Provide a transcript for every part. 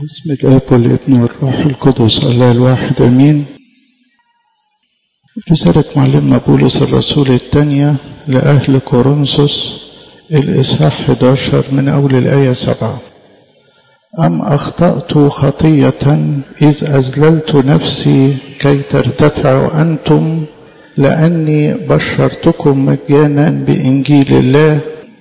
بسم الاب والابن والروح القدس الله الواحد امين رسالة معلمنا بولس الرسول الثانية لأهل كورنثوس الإصحاح 11 من أول الآية 7 أم أخطأت خطية إذ أذللت نفسي كي ترتفعوا أنتم لأني بشرتكم مجانا بإنجيل الله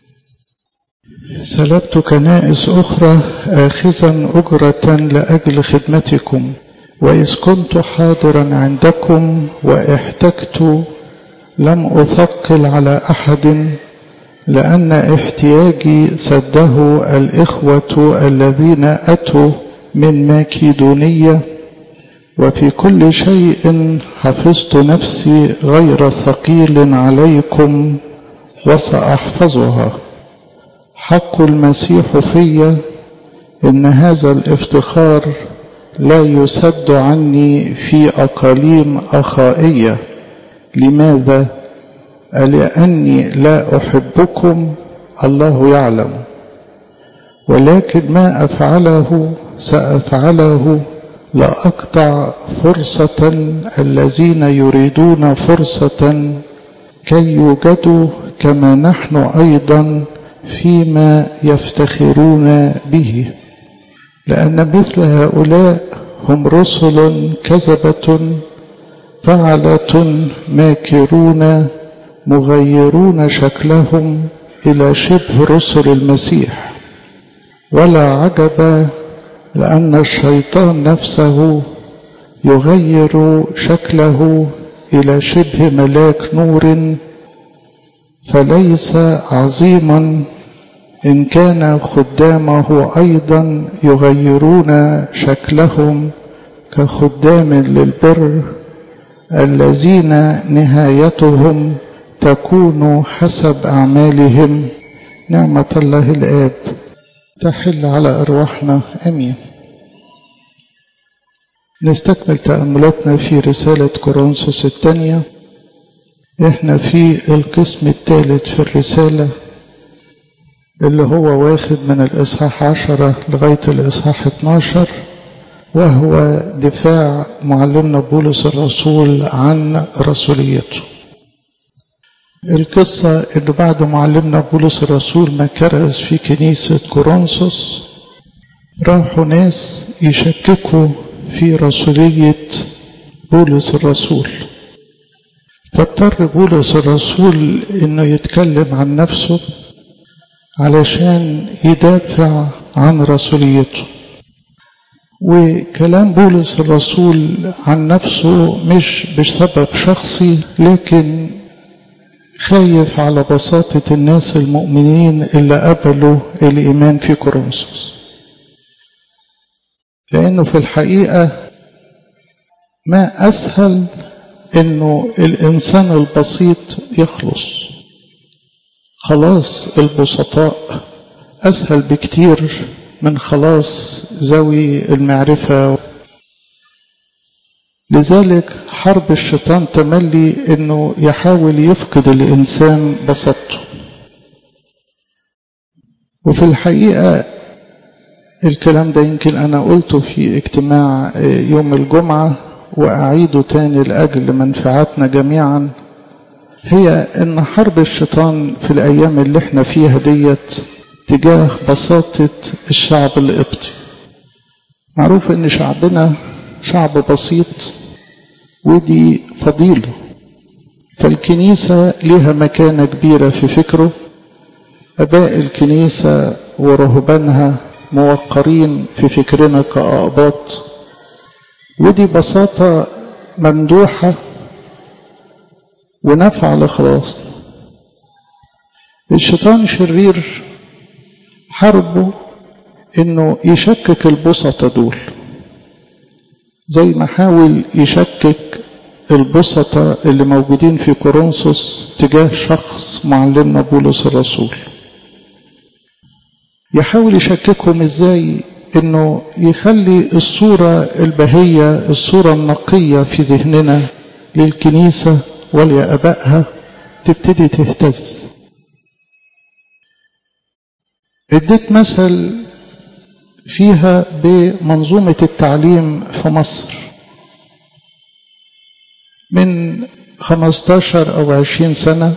سلبت كنائس أخرى آخذا أجرة لأجل خدمتكم وإذ كنت حاضرا عندكم واحتجت لم أثقل على أحد لأن احتياجي سده الإخوة الذين أتوا من ماكيدونية وفي كل شيء حفظت نفسي غير ثقيل عليكم وسأحفظها حق المسيح في إن هذا الافتخار لا يسد عني في أقاليم أخائية لماذا؟ لأني لا أحبكم الله يعلم ولكن ما أفعله سأفعله لأقطع فرصة الذين يريدون فرصة كي يوجدوا كما نحن أيضا فيما يفتخرون به لأن مثل هؤلاء هم رسل كذبة فعلة ماكرون مغيرون شكلهم إلى شبه رسل المسيح ولا عجب لأن الشيطان نفسه يغير شكله إلى شبه ملاك نور فليس عظيما إن كان خدامه أيضا يغيرون شكلهم كخدام للبر الذين نهايتهم تكون حسب أعمالهم نعمة الله الآب تحل على أرواحنا أمين نستكمل تأملاتنا في رسالة كورنثوس الثانية احنا في القسم الثالث في الرسالة اللي هو واخد من الإصحاح عشرة لغاية الإصحاح 12 وهو دفاع معلمنا بولس الرسول عن رسوليته القصة اللي بعد معلمنا بولس الرسول ما كرز في كنيسة كورنثوس راحوا ناس يشككوا في رسولية بولس الرسول فاضطر بولس الرسول انه يتكلم عن نفسه علشان يدافع عن رسوليته وكلام بولس الرسول عن نفسه مش بسبب شخصي لكن خايف على بساطة الناس المؤمنين اللي قبلوا الإيمان في كورنثوس لأنه في الحقيقة ما أسهل إنه الإنسان البسيط يخلص خلاص البسطاء أسهل بكتير من خلاص ذوي المعرفة لذلك حرب الشيطان تملي انه يحاول يفقد الانسان بسطته وفي الحقيقة الكلام ده يمكن انا قلته في اجتماع يوم الجمعة واعيده تاني لاجل منفعتنا جميعا هي ان حرب الشيطان في الايام اللي احنا فيها ديت تجاه بساطة الشعب القبطي معروف ان شعبنا شعب بسيط ودي فضيلة فالكنيسة لها مكانة كبيرة في فكره أباء الكنيسة ورهبانها موقرين في فكرنا كأقباط ودي بساطة ممدوحة ونفع لخلاصنا الشيطان شرير حربه انه يشكك البسطة دول زي ما حاول يشكك البسطة اللي موجودين في كورنثوس تجاه شخص معلمنا بولس الرسول يحاول يشككهم ازاي انه يخلي الصورة البهية الصورة النقية في ذهننا للكنيسة ولأبائها تبتدي تهتز اديت مثل فيها بمنظومة التعليم في مصر من 15 أو 20 سنة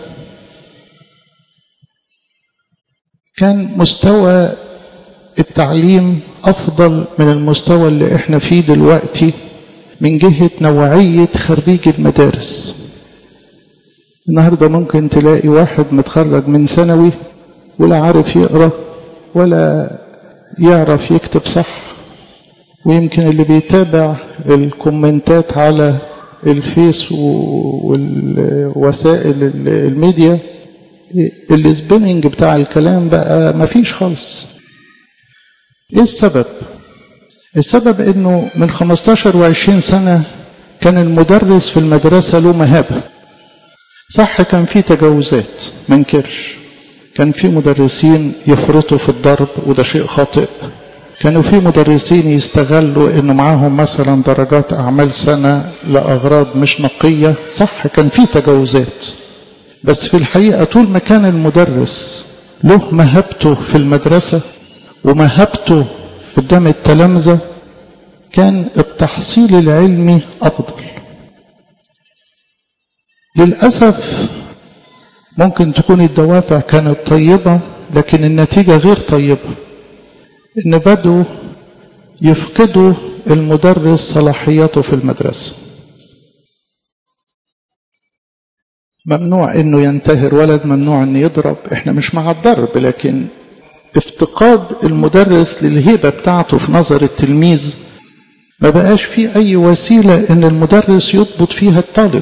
كان مستوى التعليم أفضل من المستوى اللي احنا فيه دلوقتي من جهة نوعية خريج المدارس النهاردة ممكن تلاقي واحد متخرج من ثانوي ولا عارف يقرأ ولا يعرف يكتب صح ويمكن اللي بيتابع الكومنتات على الفيس والوسائل الميديا السبيننج بتاع الكلام بقى مفيش خالص ايه السبب السبب انه من 15 و20 سنة كان المدرس في المدرسة له مهابة صح كان في تجاوزات منكرش كان في مدرسين يفرطوا في الضرب وده شيء خاطئ كانوا في مدرسين يستغلوا انه معاهم مثلا درجات اعمال سنة لاغراض مش نقية صح كان في تجاوزات بس في الحقيقة طول ما كان المدرس له مهابته في المدرسة ومهابته قدام التلامذة كان التحصيل العلمي أفضل للأسف ممكن تكون الدوافع كانت طيبة لكن النتيجة غير طيبة إن بدوا يفقدوا المدرس صلاحياته في المدرسة ممنوع انه ينتهر ولد ممنوع انه يضرب احنا مش مع الضرب لكن افتقاد المدرس للهيبة بتاعته في نظر التلميذ ما بقاش فيه اي وسيلة ان المدرس يضبط فيها الطالب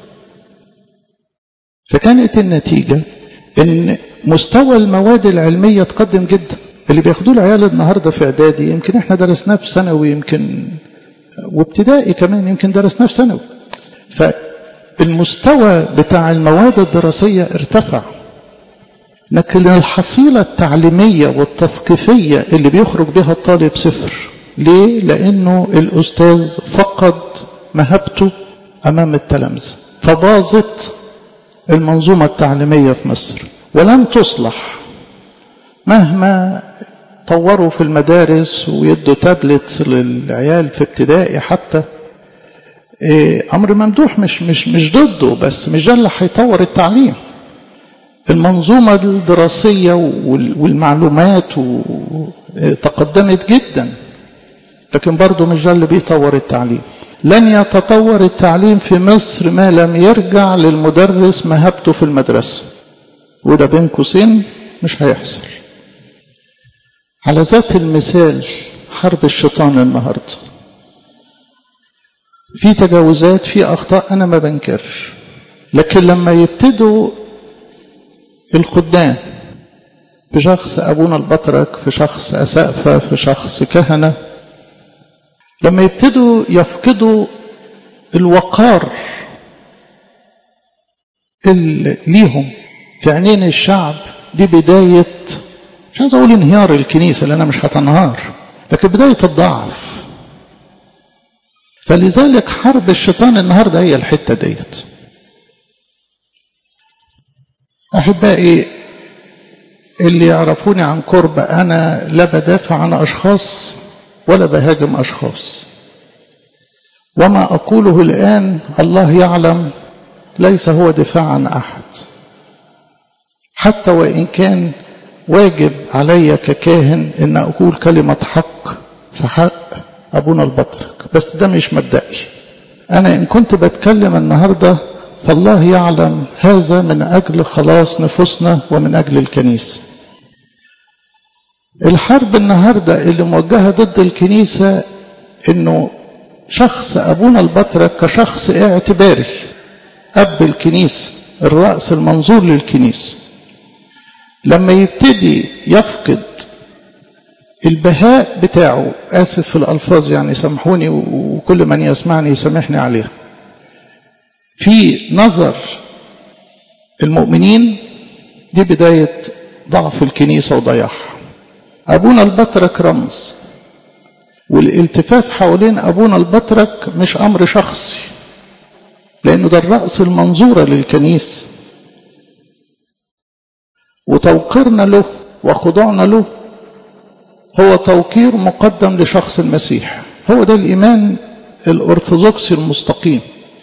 فكانت النتيجة ان مستوى المواد العلمية تقدم جدا اللي بياخدوه العيال النهاردة في اعدادي يمكن احنا درسناه في ثانوي يمكن وابتدائي كمان يمكن درسناه في ثانوي فالمستوى بتاع المواد الدراسية ارتفع لكن الحصيلة التعليمية والتثقيفية اللي بيخرج بها الطالب صفر ليه؟ لأنه الأستاذ فقد مهبته أمام التلامذة فباظت المنظومة التعليمية في مصر ولم تصلح مهما طوروا في المدارس ويدوا تابلتس للعيال في ابتدائي حتى أمر ممدوح مش مش مش ضده بس مش ده اللي هيطور التعليم المنظومة الدراسية والمعلومات تقدمت جدا لكن برضه مش ده اللي بيطور التعليم لن يتطور التعليم في مصر ما لم يرجع للمدرس مهابته في المدرسة وده بين قوسين مش هيحصل على ذات المثال حرب الشيطان النهارده في تجاوزات في اخطاء انا ما بنكرش لكن لما يبتدوا الخدام في شخص ابونا البطرك في شخص اسقفه في شخص كهنه لما يبتدوا يفقدوا الوقار اللي ليهم في عينين الشعب دي بداية مش عايز أقول انهيار الكنيسة لأنها مش هتنهار لكن بداية الضعف فلذلك حرب الشيطان النهاردة هي الحتة ديت أحبائي اللي يعرفوني عن قرب أنا لا بدافع عن أشخاص ولا بهاجم أشخاص وما أقوله الآن الله يعلم ليس هو دفاع عن أحد حتى وإن كان واجب علي ككاهن أن أقول كلمة حق في حق أبونا البطرك بس ده مش مبدئي أنا إن كنت بتكلم النهاردة فالله يعلم هذا من أجل خلاص نفوسنا ومن أجل الكنيسة الحرب النهاردة اللي موجهة ضد الكنيسة انه شخص ابونا البطرك كشخص اعتباري اب الكنيسة الرأس المنظور للكنيسة لما يبتدي يفقد البهاء بتاعه آسف في الألفاظ يعني سامحوني وكل من يسمعني يسامحني عليها في نظر المؤمنين دي بداية ضعف الكنيسة وضياعها أبونا البطرك رمز والالتفاف حوالين أبونا البطرك مش أمر شخصي لأنه ده الرأس المنظورة للكنيسة وتوقيرنا له وخضوعنا له هو توقير مقدم لشخص المسيح هو ده الإيمان الأرثوذكسي المستقيم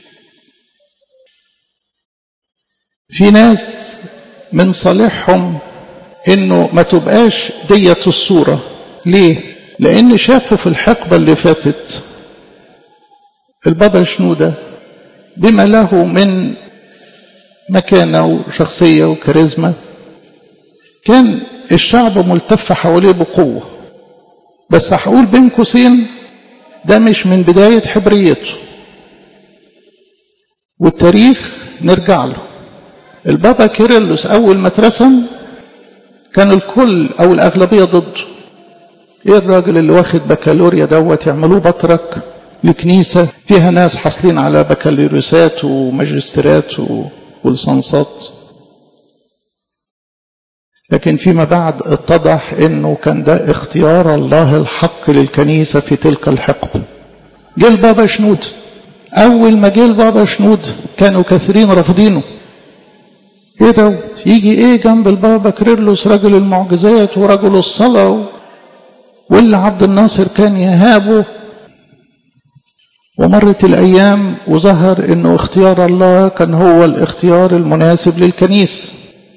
في ناس من صالحهم انه ما تبقاش ديت الصورة ليه لان شافوا في الحقبة اللي فاتت البابا شنودة بما له من مكانة وشخصية وكاريزما كان الشعب ملتف حواليه بقوة بس هقول بين قوسين ده مش من بداية حبريته والتاريخ نرجع له البابا كيرلس أول ما اترسم كان الكل أو الأغلبية ضده إيه الراجل اللي واخد بكالوريا دوت يعملوه بطرك لكنيسة فيها ناس حاصلين على بكالوريوسات وماجستيرات ولسانسات لكن فيما بعد اتضح انه كان ده اختيار الله الحق للكنيسة في تلك الحقبة جه البابا شنود اول ما جه البابا شنود كانوا كثيرين رافضينه ايه دوت يجي ايه جنب البابا كريرلس رجل المعجزات ورجل الصلاة واللي عبد الناصر كان يهابه ومرت الأيام وظهر أنه اختيار الله كان هو الاختيار المناسب للكنيسة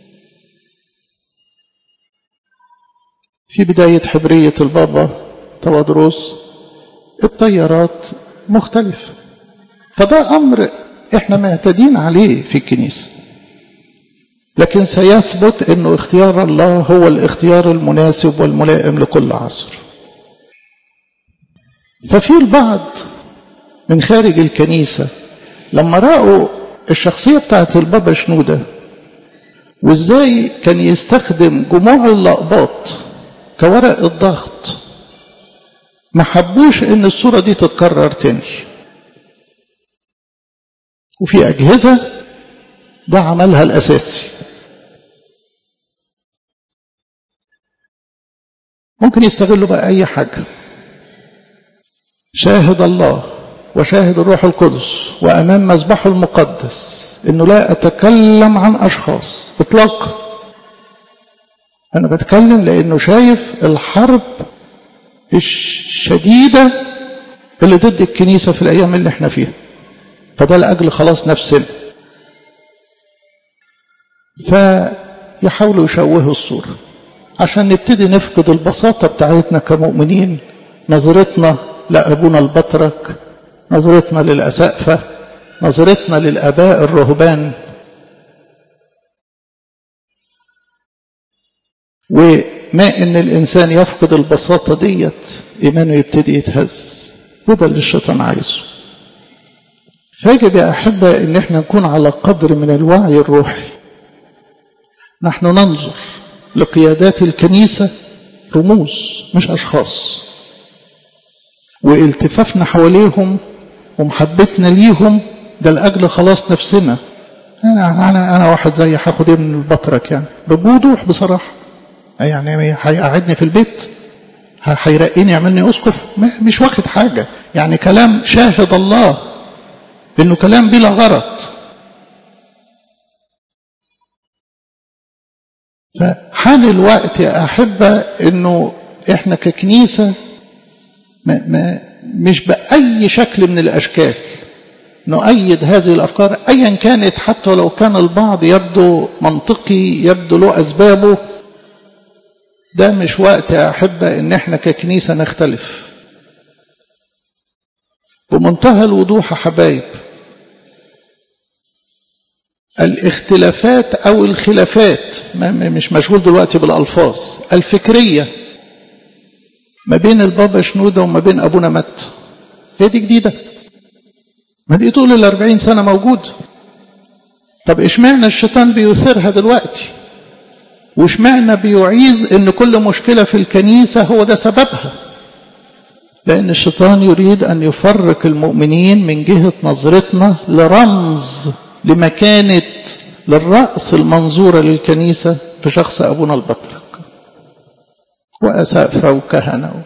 في بداية حبرية البابا توادروس التيارات مختلفة فده أمر احنا معتادين عليه في الكنيسة لكن سيثبت أنه اختيار الله هو الاختيار المناسب والملائم لكل عصر ففي البعض من خارج الكنيسة لما رأوا الشخصية بتاعت البابا شنودة وازاي كان يستخدم جموع اللقبات كورق الضغط ما حبوش ان الصورة دي تتكرر تاني وفي أجهزة ده عملها الأساسي ممكن يستغلوا بقى أي حاجة شاهد الله وشاهد الروح القدس وأمام مذبحه المقدس إنه لا أتكلم عن أشخاص إطلاقا أنا بتكلم لأنه شايف الحرب الشديدة اللي ضد الكنيسة في الأيام اللي احنا فيها فده لأجل خلاص نفسنا فيحاولوا يشوهوا الصورة عشان نبتدي نفقد البساطة بتاعتنا كمؤمنين نظرتنا لأبونا البطرك نظرتنا للأسقفة نظرتنا للآباء الرهبان وما ان الانسان يفقد البساطة ديت ايمانه يبتدي يتهز وده اللي الشيطان عايزه فيجب يا احبة ان احنا نكون على قدر من الوعي الروحي نحن ننظر لقيادات الكنيسة رموز مش اشخاص والتفافنا حواليهم ومحبتنا ليهم ده لاجل خلاص نفسنا انا انا انا واحد زي هاخد ايه من البطرك يعني بوضوح بصراحه يعني هيقعدني في البيت هيرقيني يعملني اسقف مش واخد حاجه يعني كلام شاهد الله انه كلام بلا غرض فحان الوقت يا احبه انه احنا ككنيسه ما ما مش باي شكل من الاشكال نؤيد هذه الافكار ايا كانت حتى لو كان البعض يبدو منطقي يبدو له اسبابه ده مش وقت يا أحبة إن إحنا ككنيسة نختلف بمنتهى الوضوح يا حبايب الاختلافات أو الخلافات مش مشغول دلوقتي بالألفاظ الفكرية ما بين البابا شنودة وما بين أبونا مت هي دي جديدة ما دي طول الأربعين سنة موجود طب إشمعنى الشيطان بيثيرها دلوقتي واشمعنى بيعيز ان كل مشكلة في الكنيسة هو ده سببها لان الشيطان يريد ان يفرق المؤمنين من جهة نظرتنا لرمز لمكانة للرأس المنظورة للكنيسة في شخص ابونا البطرك وأسافة وكهنة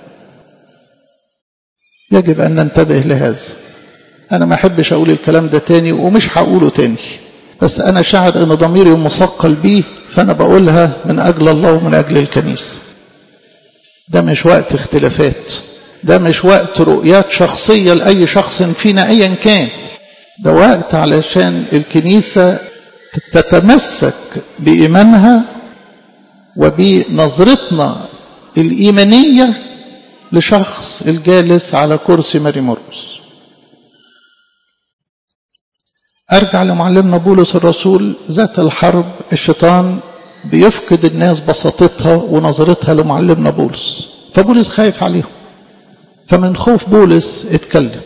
يجب ان ننتبه لهذا انا ما احبش اقول الكلام ده تاني ومش هقوله تاني بس أنا شاعر أن ضميري مثقل بيه فأنا بقولها من أجل الله ومن أجل الكنيسة ده مش وقت اختلافات ده مش وقت رؤيات شخصية لأي شخص فينا أيا كان ده وقت علشان الكنيسة تتمسك بإيمانها وبنظرتنا الإيمانية لشخص الجالس على كرسي ماري مرقس أرجع لمعلمنا بولس الرسول ذات الحرب الشيطان بيفقد الناس بساطتها ونظرتها لمعلمنا بولس فبولس خايف عليهم فمن خوف بولس اتكلم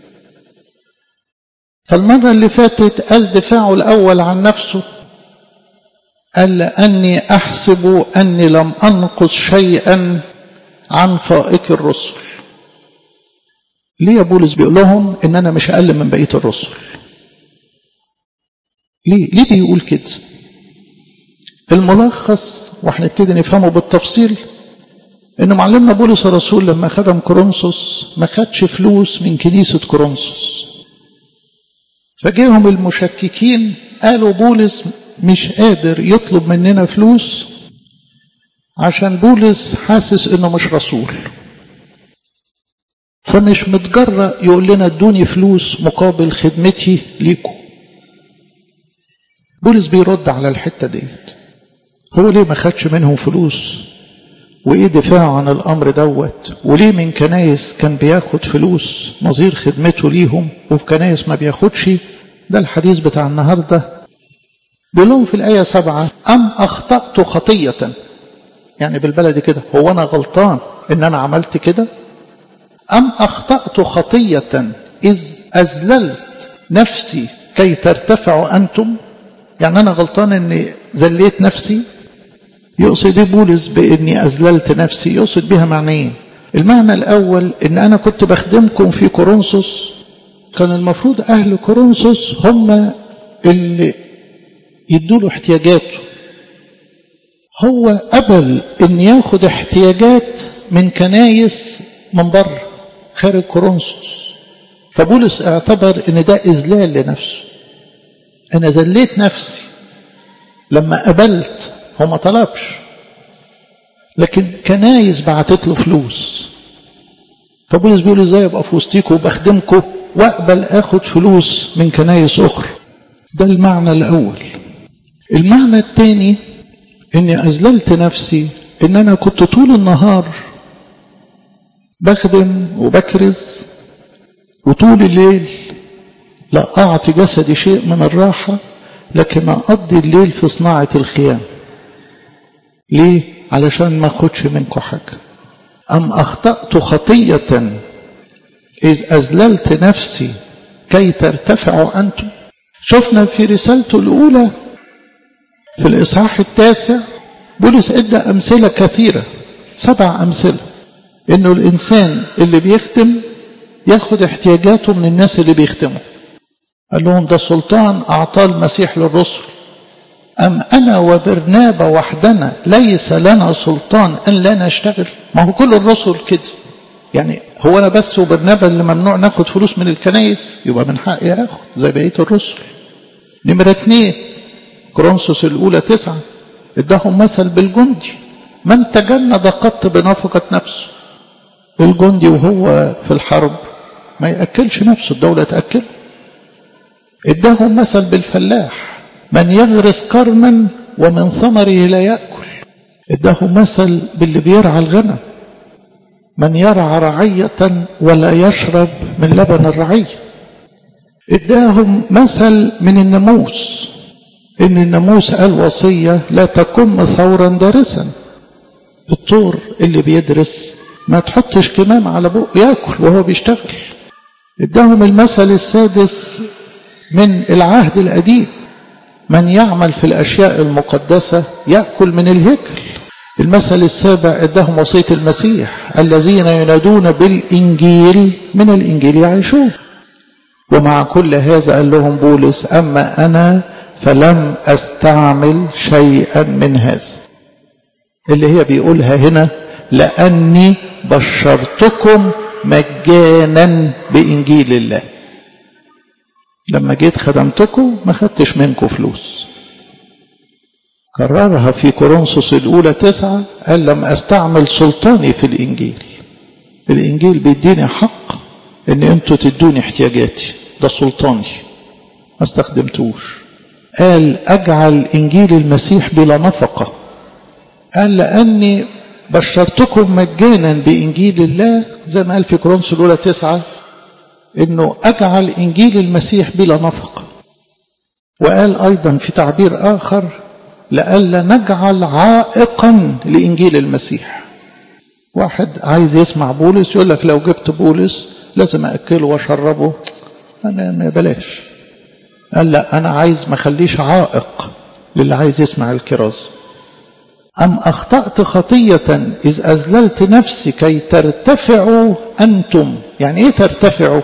فالمرة اللي فاتت قال دفاعه الأول عن نفسه قال لأني أحسب أني لم أنقص شيئا عن فائق الرسل ليه يا بولس بيقول لهم إن أنا مش أقل من بقية الرسل ليه ليه بيقول كده الملخص وهنبتدي نفهمه بالتفصيل ان معلمنا بولس الرسول لما خدم كورنثوس ما خدش فلوس من كنيسه كورنثوس فجاهم المشككين قالوا بولس مش قادر يطلب مننا فلوس عشان بولس حاسس انه مش رسول فمش متجرأ يقول لنا ادوني فلوس مقابل خدمتي ليكم بولس بيرد على الحتة ديت هو ليه ما خدش منهم فلوس وايه دفاعه عن الامر دوت وليه من كنايس كان بياخد فلوس نظير خدمته ليهم وفي كنايس ما بياخدش ده الحديث بتاع النهارده بيقول لهم في الايه سبعة ام اخطات خطيه يعني بالبلدي كده هو انا غلطان ان انا عملت كده ام اخطات خطيه اذ اذللت نفسي كي ترتفعوا انتم يعني انا غلطان اني ذليت نفسي يقصد ايه بولس باني اذللت نفسي يقصد بها معنيين المعنى الاول ان انا كنت بخدمكم في كورنثوس كان المفروض اهل كورنثوس هم اللي يدوا له احتياجاته هو قبل ان ياخد احتياجات من كنايس من بره خارج كورنثوس فبولس اعتبر ان ده اذلال لنفسه انا ذليت نفسي لما قبلت هو ما طلبش لكن كنايس بعتت له فلوس فبولس بيقول ازاي ابقى في وسطيكم وبخدمكم واقبل اخد فلوس من كنايس اخرى ده المعنى الاول المعنى الثاني اني اذللت نفسي ان انا كنت طول النهار بخدم وبكرز وطول الليل لا اعطي جسدي شيء من الراحه لكن اقضي الليل في صناعه الخيام ليه علشان ما اخدش منكم حاجه ام اخطات خطيه اذ اذللت نفسي كي ترتفعوا انتم شفنا في رسالته الاولى في الاصحاح التاسع بولس ادى امثله كثيره سبع امثله انه الانسان اللي بيخدم ياخد احتياجاته من الناس اللي بيخدموا قال لهم ده سلطان اعطاه المسيح للرسل ام انا وبرنابا وحدنا ليس لنا سلطان ان لا نشتغل ما هو كل الرسل كده يعني هو انا بس وبرنابا اللي ممنوع ناخد فلوس من الكنايس يبقى من حقي اخد زي بقيه الرسل نمرة اثنين كرونسوس الاولى تسعة اداهم مثل بالجندي من تجند قط بنفقة نفسه الجندي وهو في الحرب ما يأكلش نفسه الدولة تأكله اداهم مثل بالفلاح من يغرس كرما ومن ثمره لا يأكل اداهم مثل باللي بيرعى الغنم من يرعى رعية ولا يشرب من لبن الرعية اداهم مثل من الناموس ان الناموس قال وصية لا تكن ثورا دارسا الطور اللي بيدرس ما تحطش كمام على بقه ياكل وهو بيشتغل اداهم المثل السادس من العهد القديم من يعمل في الاشياء المقدسه ياكل من الهيكل المثل السابع اداهم وصيه المسيح الذين ينادون بالانجيل من الانجيل يعيشون ومع كل هذا قال لهم بولس اما انا فلم استعمل شيئا من هذا اللي هي بيقولها هنا لاني بشرتكم مجانا بانجيل الله لما جيت خدمتكم ما خدتش منكم فلوس كررها في كورنثوس الأولى تسعة قال لم أستعمل سلطاني في الإنجيل الإنجيل بيديني حق إن أنتوا تدوني احتياجاتي ده سلطاني ما استخدمتوش قال أجعل إنجيل المسيح بلا نفقة قال لأني بشرتكم مجانا بإنجيل الله زي ما قال في كورنثوس الأولى تسعة إنه أجعل إنجيل المسيح بلا نفقة وقال أيضا في تعبير آخر لئلا نجعل عائقا لإنجيل المسيح واحد عايز يسمع بولس يقول لك لو جبت بولس لازم أكله وأشربه أنا ما بلاش قال لا أنا عايز ما خليش عائق للي عايز يسمع الكراز أم أخطأت خطية إذ أزللت نفسي كي ترتفعوا أنتم يعني إيه ترتفعوا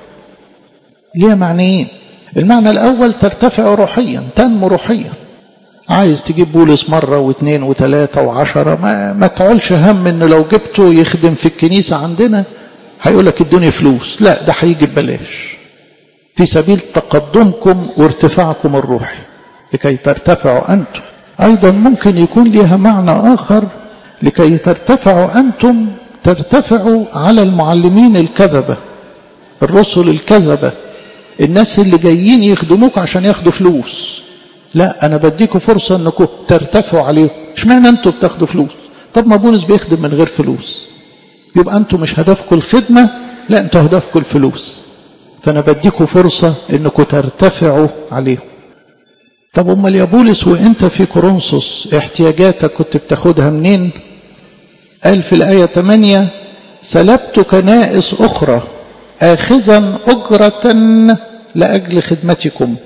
ليه معنيين المعنى الأول ترتفع روحيا تنمو روحيا عايز تجيب بولس مرة واثنين وثلاثة وعشرة ما, ما تعولش هم انه لو جبته يخدم في الكنيسة عندنا هيقول لك ادوني فلوس لا ده هيجي ببلاش في سبيل تقدمكم وارتفاعكم الروحي لكي ترتفعوا أنتم أيضا ممكن يكون لها معنى آخر لكي ترتفعوا أنتم ترتفعوا على المعلمين الكذبة الرسل الكذبة الناس اللي جايين يخدموك عشان ياخدوا فلوس لا أنا بديكوا فرصة أنكم ترتفعوا عليهم اشمعنى أنتوا بتاخدوا فلوس طب ما بولس بيخدم من غير فلوس يبقى أنتوا مش هدفكم الخدمة لا أنتوا هدفكم الفلوس فأنا بديكوا فرصة أنكم ترتفعوا عليهم طب أمال يا بولس وأنت في كورنثوس احتياجاتك كنت بتاخدها منين قال في الآية 8 سلبت كنائس أخرى آخذا أجرة لأجل خدمتكم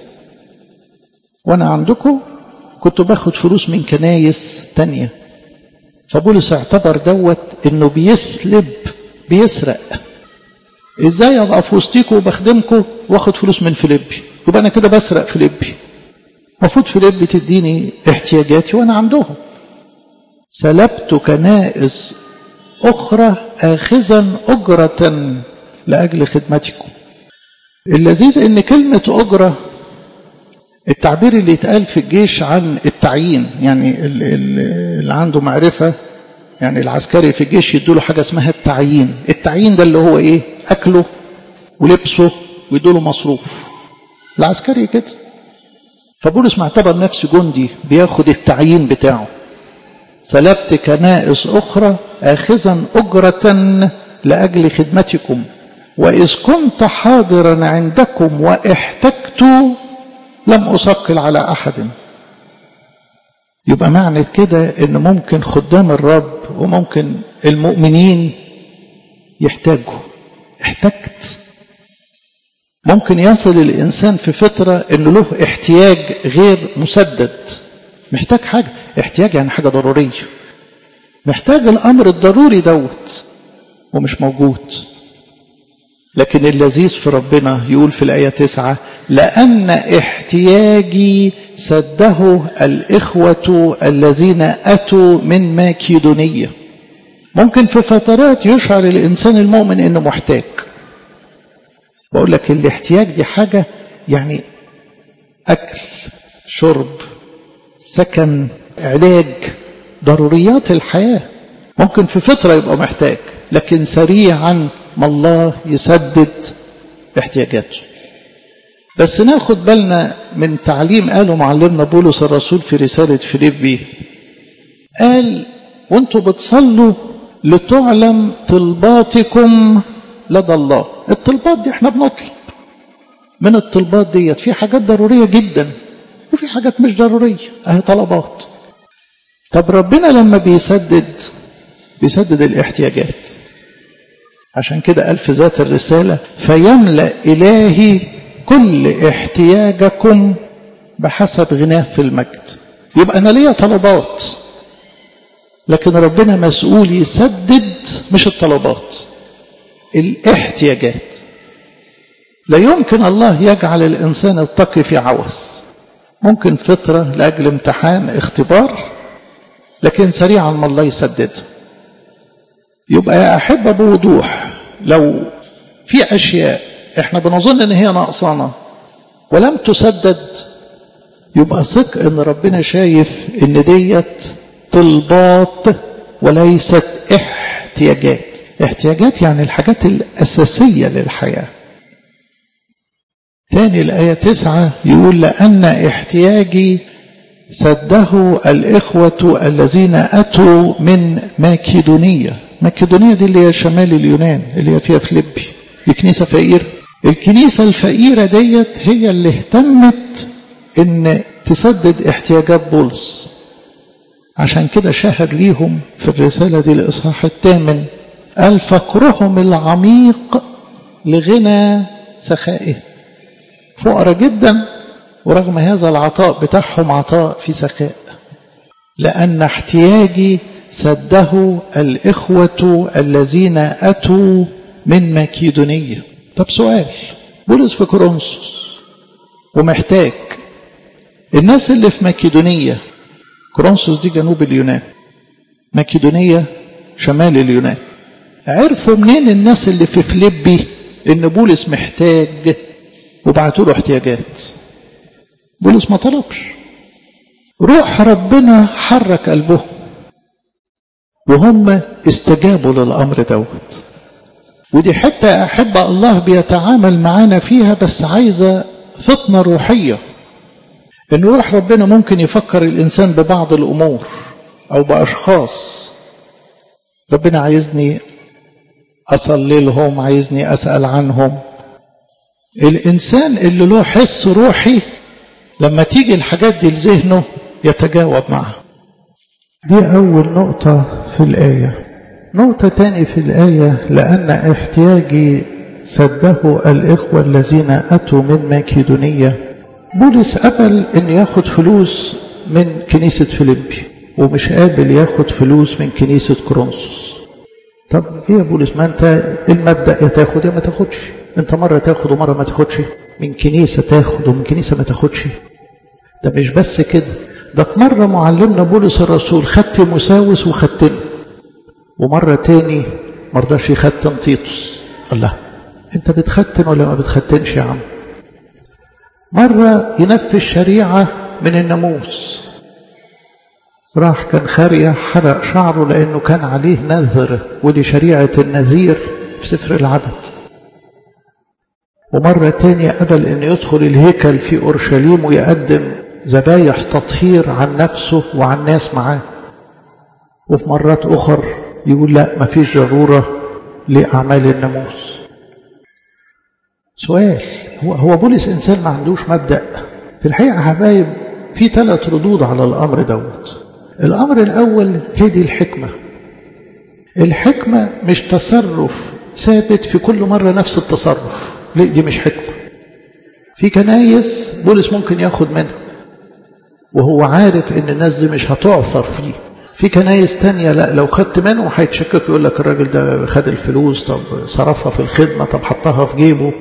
وأنا عندكم كنت باخد فلوس من كنايس تانية فبولس اعتبر دوت انه بيسلب بيسرق ازاي ابقى في وسطيكم وبخدمكم واخد فلوس من فيليبي يبقى انا كده بسرق فيليبي المفروض فيليبي تديني احتياجاتي وانا عندهم سلبت كنائس اخرى اخذا اجره لاجل خدمتكم اللذيذ ان كلمه اجره التعبير اللي يتقال في الجيش عن التعيين يعني اللي عنده معرفة يعني العسكري في الجيش يدوله حاجة اسمها التعيين التعيين ده اللي هو ايه أكله ولبسه ويدوله مصروف العسكري كده فبولس معتبر نفسه جندي بياخد التعيين بتاعه سلبت كنائس أخرى آخذا أجرة لأجل خدمتكم وإذ كنت حاضرا عندكم واحتجت لم أثقل على أحد يبقى معنى كده ان ممكن خدام الرب وممكن المؤمنين يحتاجوا احتجت ممكن يصل الإنسان في فترة انه له احتياج غير مسدد محتاج حاجة احتياج يعني حاجة ضرورية محتاج الأمر الضروري دوت ومش موجود لكن اللذيذ في ربنا يقول في الآية تسعة لأن احتياجي سده الإخوة الذين أتوا من ماكيدونية ممكن في فترات يشعر الإنسان المؤمن إنه محتاج بقول لك الاحتياج دي حاجة يعني أكل شرب سكن علاج ضروريات الحياة ممكن في فترة يبقى محتاج لكن سريعا ما الله يسدد احتياجاته بس ناخد بالنا من تعليم قاله معلمنا بولس الرسول في رسالة فيليبي قال وانتوا بتصلوا لتعلم طلباتكم لدى الله الطلبات دي احنا بنطلب من الطلبات ديت في حاجات ضرورية جدا وفي حاجات مش ضرورية اهي طلبات طب ربنا لما بيسدد بيسدد الاحتياجات عشان كده قال في ذات الرسالة فيملأ إلهي كل احتياجكم بحسب غناه في المجد يبقى أنا ليا طلبات لكن ربنا مسؤول يسدد مش الطلبات الاحتياجات لا يمكن الله يجعل الإنسان التقي في عوز ممكن فترة لأجل امتحان اختبار لكن سريعا ما الله يسدد يبقى يا أحبة بوضوح لو في أشياء احنا بنظن ان هي ناقصانا ولم تسدد يبقى ثق ان ربنا شايف ان ديت طلبات وليست احتياجات احتياجات يعني الحاجات الأساسية للحياة تاني الآية تسعة يقول لأن احتياجي سده الإخوة الذين أتوا من ماكيدونية ماكيدونية دي اللي هي شمال اليونان اللي هي فيها فليبي دي كنيسة فقيرة الكنيسة الفقيرة ديت هي اللي اهتمت ان تسدد احتياجات بولس عشان كده شهد ليهم في الرسالة دي الإصحاح الثامن قال فقرهم العميق لغنى سخائه فقراء جدا ورغم هذا العطاء بتاعهم عطاء في سخاء لأن احتياجي سده الإخوة الذين أتوا من مكيدونية طب سؤال بولس في كورنثوس ومحتاج الناس اللي في مكيدونية كورنثوس دي جنوب اليونان مكيدونية شمال اليونان عرفوا منين الناس اللي في فليبي ان بولس محتاج وبعتوا له احتياجات بولس ما طلبش روح ربنا حرك قلبهم وهم استجابوا للامر دوت ودي حتة أحب الله بيتعامل معانا فيها بس عايزة فطنة روحية إن روح ربنا ممكن يفكر الإنسان ببعض الأمور أو بأشخاص ربنا عايزني أصلي لهم عايزني أسأل عنهم الإنسان اللي له حس روحي لما تيجي الحاجات دي لذهنه يتجاوب معها دي أول نقطة في الآية نقطة تاني في الآية لأن احتياجي سده الإخوة الذين أتوا من ماكيدونية بولس قبل أن ياخد فلوس من كنيسة فيليبي ومش قابل ياخد فلوس من كنيسة كورنثوس طب ايه يا بولس ما انت المبدأ يا تاخد يا ما تاخدش انت مرة تاخد ومرة ما تاخدش من كنيسة تاخد ومن كنيسة ما تاخدش ده مش بس كده ده في مرة معلمنا بولس الرسول خد تيموساوس وختنه ومرة تاني مرضاش يختن تيتوس الله انت بتختن ولا ما بتختنش يا عم مرة ينفذ الشريعة من الناموس راح كان خارية حرق شعره لأنه كان عليه نذر ودي شريعة النذير في سفر العدد ومرة تانية قبل أن يدخل الهيكل في أورشليم ويقدم ذبايح تطهير عن نفسه وعن ناس معاه وفي مرات أخر يقول لا ما فيش ضرورة لأعمال الناموس سؤال هو هو بولس إنسان ما عندوش مبدأ في الحقيقة يا حبايب في ثلاث ردود على الأمر دوت الأمر الأول هي دي الحكمة الحكمة مش تصرف ثابت في كل مرة نفس التصرف لا دي مش حكمة في كنايس بولس ممكن ياخد منها وهو عارف ان الناس دي مش هتعثر فيه في كنايس تانية لا لو خدت منه هيتشكك يقول لك الراجل ده خد الفلوس طب صرفها في الخدمة طب حطها في جيبه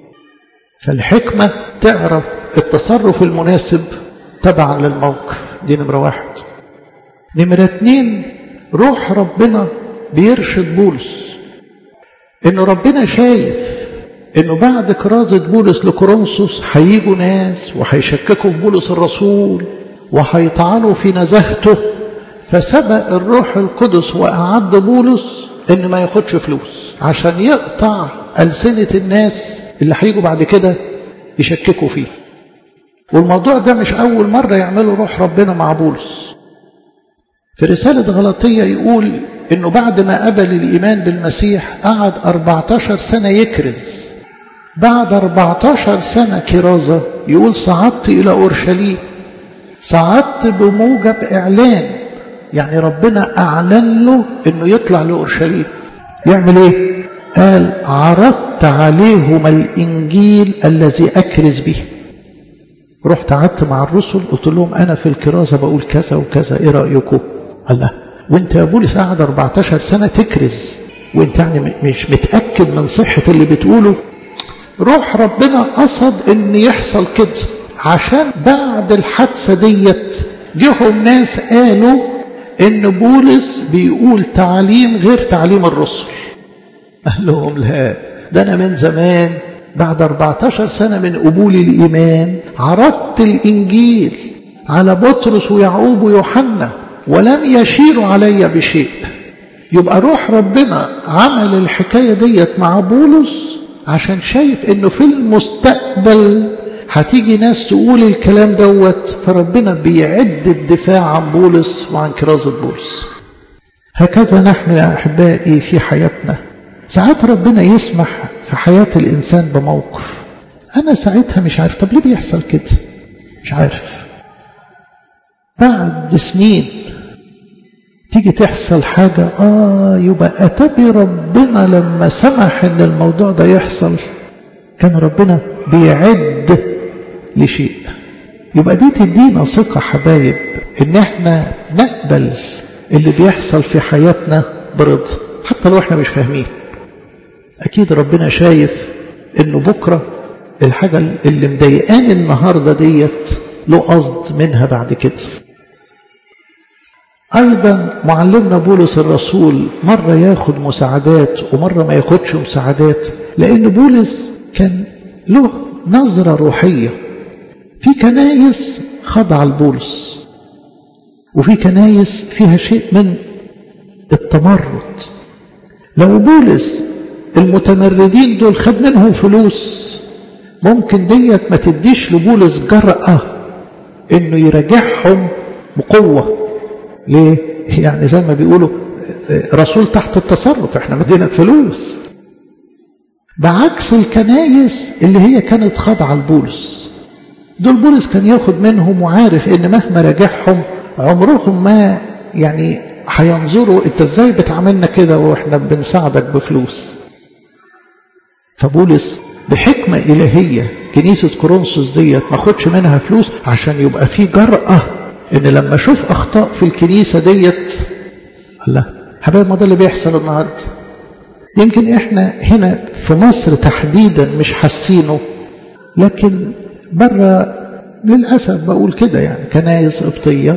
فالحكمة تعرف التصرف المناسب تبعا للموقف دي نمرة واحد نمرة اتنين روح ربنا بيرشد بولس انه ربنا شايف انه بعد كرازة بولس لكورنثوس هيجوا ناس وهيشككوا في بولس الرسول وهيطعنوا في نزاهته فسبق الروح القدس وأعد بولس ان ما ياخدش فلوس عشان يقطع ألسنة الناس اللي هيجوا بعد كده يشككوا فيه والموضوع ده مش أول مرة يعمله روح ربنا مع بولس في رسالة غلطية يقول انه بعد ما قبل الإيمان بالمسيح قعد 14 سنة يكرز بعد 14 سنة كرازة يقول صعدت إلى أورشليم صعدت بموجب إعلان يعني ربنا أعلن له أنه يطلع لأورشليم يعمل إيه؟ قال عرضت عليهم الإنجيل الذي أكرز به رحت قعدت مع الرسل قلت لهم أنا في الكرازة بقول كذا وكذا إيه رأيكم؟ الله وانت يا بولس قاعد 14 سنة تكرز وانت يعني مش متأكد من صحة اللي بتقوله روح ربنا قصد ان يحصل كده عشان بعد الحادثة ديت جيهم ناس قالوا ان بولس بيقول تعليم غير تعليم الرسل قال لهم لا ده انا من زمان بعد 14 سنة من قبول الإيمان عرضت الإنجيل على بطرس ويعقوب ويوحنا ولم يشيروا علي بشيء يبقى روح ربنا عمل الحكاية ديت مع بولس عشان شايف انه في المستقبل هتيجي ناس تقول الكلام دوت فربنا بيعد الدفاع عن بولس وعن كرازة بولس هكذا نحن يا أحبائي في حياتنا ساعات ربنا يسمح في حياة الإنسان بموقف أنا ساعتها مش عارف طب ليه بيحصل كده مش عارف بعد سنين تيجي تحصل حاجة آه يبقى أتبي ربنا لما سمح إن الموضوع ده يحصل كان ربنا بيعد لشيء يبقى دي تدينا ثقة حبايب إن إحنا نقبل اللي بيحصل في حياتنا برضا حتى لو إحنا مش فاهمين أكيد ربنا شايف إنه بكرة الحاجة اللي مضايقاني النهاردة ديت له قصد منها بعد كده أيضا معلمنا بولس الرسول مرة ياخد مساعدات ومرة ما ياخدش مساعدات لأن بولس كان له نظرة روحية في كنايس خضع لبولس وفي كنايس فيها شيء من التمرد لو بولس المتمردين دول خد منهم فلوس ممكن ديت ما تديش لبولس جرأة انه يراجعهم بقوة ليه؟ يعني زي ما بيقولوا رسول تحت التصرف احنا مدينك فلوس بعكس الكنايس اللي هي كانت خاضعة لبولس دول بولس كان ياخد منهم وعارف ان مهما راجعهم عمرهم ما يعني هينظروا انت ازاي بتعاملنا كده واحنا بنساعدك بفلوس فبولس بحكمة إلهية كنيسة كورنثوس ديت ما خدش منها فلوس عشان يبقى في جرأة ان لما اشوف اخطاء في الكنيسه ديت الله حبايب ما ده اللي بيحصل النهارده يمكن احنا هنا في مصر تحديدا مش حاسينه لكن بره للاسف بقول كده يعني كنايس قبطيه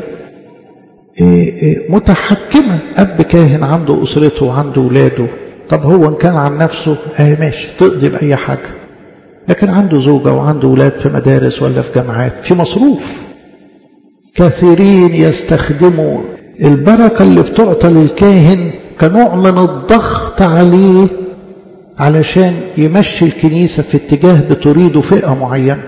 متحكمه اب كاهن عنده اسرته وعنده اولاده طب هو ان كان عن نفسه اهي ماشي تقضي باي حاجه لكن عنده زوجه وعنده اولاد في مدارس ولا في جامعات في مصروف كثيرين يستخدموا البركة اللي بتعطى للكاهن كنوع من الضغط عليه علشان يمشي الكنيسة في اتجاه بتريده فئة معينة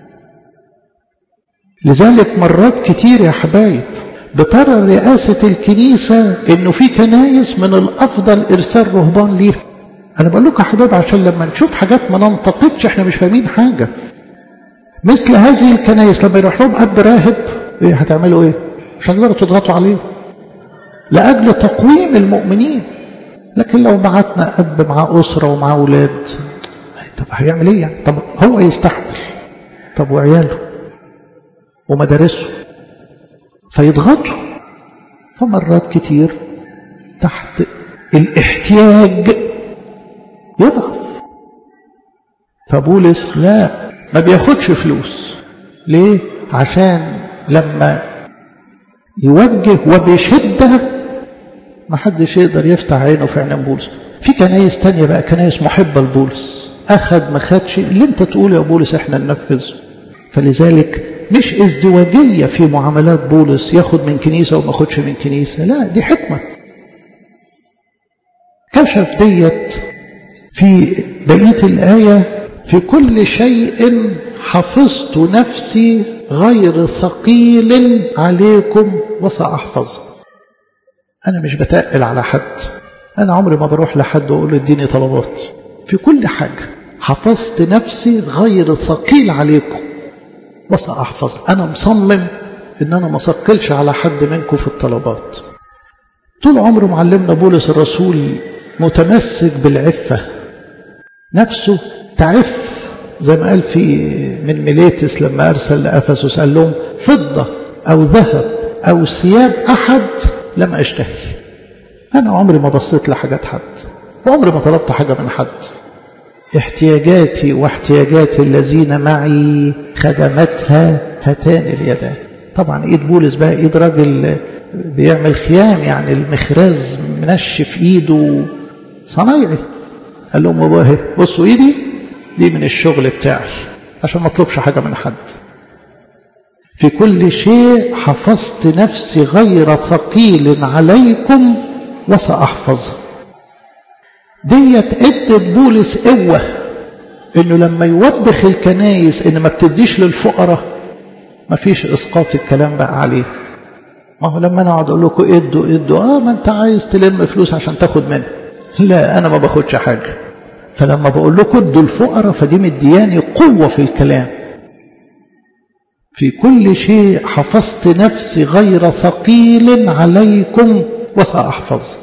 لذلك مرات كتير يا حبايب بترى رئاسة الكنيسة انه في كنايس من الافضل ارسال رهبان ليها انا بقول لكم يا حبايب عشان لما نشوف حاجات ما ننتقدش احنا مش فاهمين حاجة مثل هذه الكنايس لما يروح لهم اب راهب ايه هتعملوا ايه مش هتقدروا تضغطوا عليه لاجل تقويم المؤمنين لكن لو بعتنا اب مع اسره ومع اولاد طب هيعمل ايه يعني طب هو يستحمل طب وعياله ومدارسه فيضغطوا فمرات كتير تحت الاحتياج يضعف فبولس لا ما بياخدش فلوس ليه عشان لما يوجه وبشدة ما حدش يقدر يفتح عينه في عين بولس في كنايس تانية بقى كنايس محبة لبولس أخد ما خدش اللي انت تقول يا بولس احنا ننفذ فلذلك مش ازدواجية في معاملات بولس ياخد من كنيسة وما خدش من كنيسة لا دي حكمة كشف ديت في بقية الآية في كل شيء حفظت نفسي غير ثقيل عليكم وسأحفظ أنا مش بتقل على حد أنا عمري ما بروح لحد وأقول اديني طلبات في كل حاجة حفظت نفسي غير ثقيل عليكم وسأحفظ أنا مصمم إن أنا ما ثقلش على حد منكم في الطلبات طول عمره معلمنا بولس الرسول متمسك بالعفة نفسه تعف زي ما قال في من ميليتس لما أرسل لأفسس قال لهم فضة أو ذهب أو ثياب أحد لم أشتهي أنا عمري ما بصيت لحاجات حد وعمري ما طلبت حاجة من حد احتياجاتي واحتياجات الذين معي خدمتها هاتان اليدان طبعا ايد بولس بقى ايد راجل بيعمل خيام يعني المخراز منشف ايده صنايعي قال لهم والله بصوا ايدي دي من الشغل بتاعي عشان ما اطلبش حاجة من حد في كل شيء حفظت نفسي غير ثقيل عليكم وسأحفظها ديت ادت بولس قوة انه لما يوبخ الكنايس ان ما بتديش للفقراء ما فيش اسقاط الكلام بقى عليه ما هو لما انا اقعد اقول لكم ادوا ادوا اه ما انت عايز تلم فلوس عشان تاخد منها لا انا ما باخدش حاجه فلما بقول لكم ادوا الفقراء فدي مدياني قوه في الكلام في كل شيء حفظت نفسي غير ثقيل عليكم وسأحفظ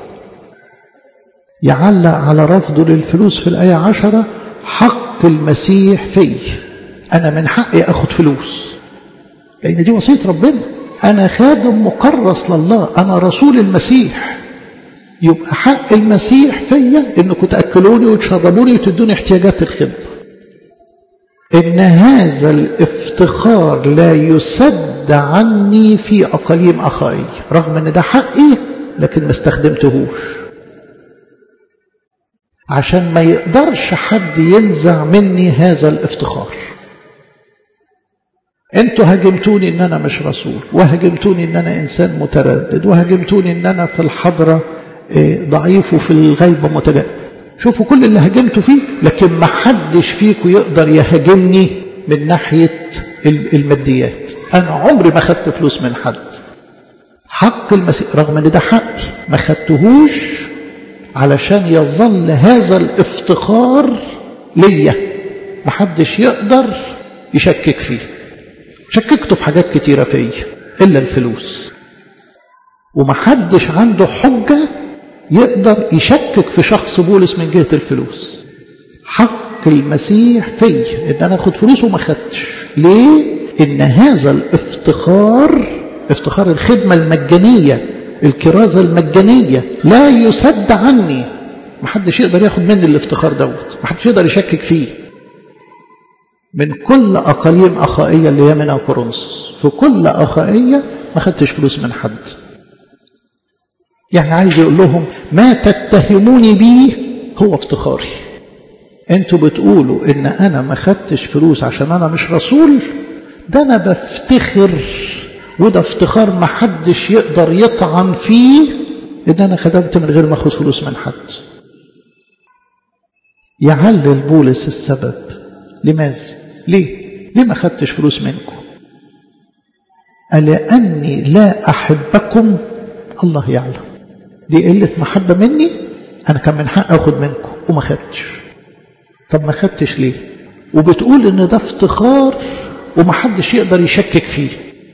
يعلق على رفضه للفلوس في الآية عشرة حق المسيح في أنا من حقي أخد فلوس لأن دي وصية ربنا أنا خادم مكرس لله أنا رسول المسيح يبقى حق المسيح فيا انكم تاكلوني وتشربوني وتدوني احتياجات الخدمه ان هذا الافتخار لا يسد عني في اقاليم اخائي رغم ان ده حقي لكن ما استخدمتهوش عشان ما يقدرش حد ينزع مني هذا الافتخار انتوا هاجمتوني ان انا مش رسول وهاجمتوني ان انا انسان متردد وهاجمتوني ان انا في الحضره ضعيف وفي الغيبة متجاهل شوفوا كل اللي هاجمته فيه لكن ما حدش فيكم يقدر يهاجمني من ناحية الماديات أنا عمري ما خدت فلوس من حد حق المسيح رغم ان ده حقي ما خدتهوش علشان يظل هذا الافتخار ليا ما حدش يقدر يشكك فيه شككته في حاجات كتيرة فيا إلا الفلوس ومحدش عنده حجة يقدر يشكك في شخص بولس من جهة الفلوس حق المسيح في ان انا اخد فلوس وما خدتش ليه ان هذا الافتخار افتخار الخدمة المجانية الكرازة المجانية لا يسد عني محدش يقدر ياخد مني الافتخار دوت محدش يقدر يشكك فيه من كل أقاليم أخائية اللي هي منها كورنثوس في كل أخائية ما خدتش فلوس من حد يعني عايز يقول لهم ما تتهموني بيه هو افتخاري انتوا بتقولوا ان انا ما خدتش فلوس عشان انا مش رسول ده انا بفتخر وده افتخار ما حدش يقدر يطعن فيه ان انا خدمت من غير ما اخد فلوس من حد يعلل بولس السبب لماذا ليه ليه ما خدتش فلوس منكم لاني لا احبكم الله يعلم دي قلة محبة مني أنا كان من حق أخد منكم وما خدتش طب ما خدتش ليه وبتقول إن ده افتخار ومحدش يقدر يشكك فيه